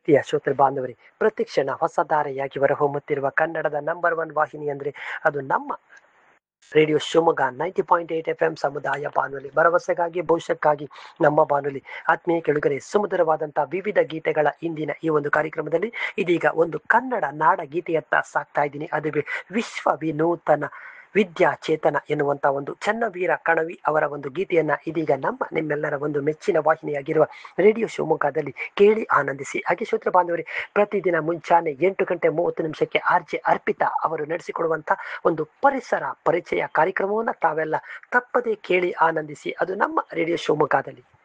ಪ್ರೀತಿಯ ಶ್ರೋತೃ ಬಾಂಧವರೇ ಪ್ರತಿಕ್ಷಣ ಹೊಸ ಧಾರೆಯಾಗಿ ಹೊರಹೊಮ್ಮುತ್ತಿರುವ ಕನ್ನಡದ ನಂಬರ್ ಒನ್ ವಾಹಿನಿ ಅಂದ್ರೆ ಅದು ನಮ್ಮ radio Shivamogga ninety point eight F M ಸಮುದಾಯ ಬಾನುಲಿ ಭರವಸೆಗಾಗಿ ಭವಿಷ್ಯಕ್ಕಾಗಿ ನಮ್ಮ ಬಾನುಲಿ ಆತ್ಮೀಯ ಕೆಳುಗರೆ ಸುಮಧುರವಾದಂತಹ ವಿವಿಧ ಗೀತೆಗಳ ಇಂದಿನ ಈ ಒಂದು ಕಾರ್ಯಕ್ರಮದಲ್ಲಿ ಇದೀಗ ಒಂದು ಕನ್ನಡ ನಾಡ ಗೀತೆಯತ್ತ ಸಾಕ್ತಾ ಇದ್ದೀನಿ ಅದುವೇ ವಿಶ್ವ ವಿನೂತನ ವಿದ್ಯಾ ಚೇತನ ಎನ್ನುವಂತ ಒಂದು ಚನ್ನವೀರ ಕಣವಿ ಅವರ ಒಂದು ಗೀತೆಯನ್ನ ಇದೀಗ ನಮ್ಮ ನಿಮ್ಮೆಲ್ಲರ ಒಂದು ಮೆಚ್ಚಿನ ವಾಹಿನಿಯಾಗಿರುವ ರೇಡಿಯೋ ಶಿವಮೊಗ್ಗದಲ್ಲಿ ಕೇಳಿ ಆನಂದಿಸಿ ಹಾಗೆ ಶ್ರೋತ್ರ ಬಾಂಧವರೇ ಪ್ರತಿದಿನ ಮುಂಚಾನೆ ಎಂಟು ಗಂಟೆ ಮೂವತ್ತು ನಿಮಿಷಕ್ಕೆ ಆರ್ ಜೆ ಅರ್ಪಿತಾ ಅವರು ನಡೆಸಿಕೊಡುವಂತ ಒಂದು ಪರಿಸರ ಪರಿಚಯ ಕಾರ್ಯಕ್ರಮವನ್ನ ತಾವೆಲ್ಲ ತಪ್ಪದೇ ಕೇಳಿ ಆನಂದಿಸಿ ಅದು ನಮ್ಮ ರೇಡಿಯೋ ಶಿವಮೊಗ್ಗದಲ್ಲಿ